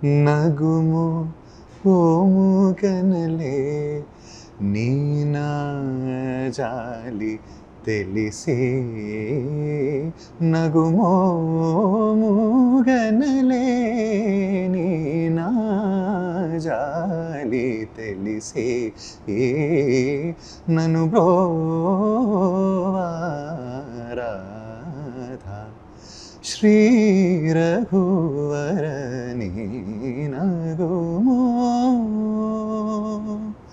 నగుము ఓము కనలే నీ నా జాలి తెలిసే నగుమోము గనలే నీ నా జాలి తెలిసే ఏ నన్ను బ్రోవారాధా శ్రీ రఘువరని నగు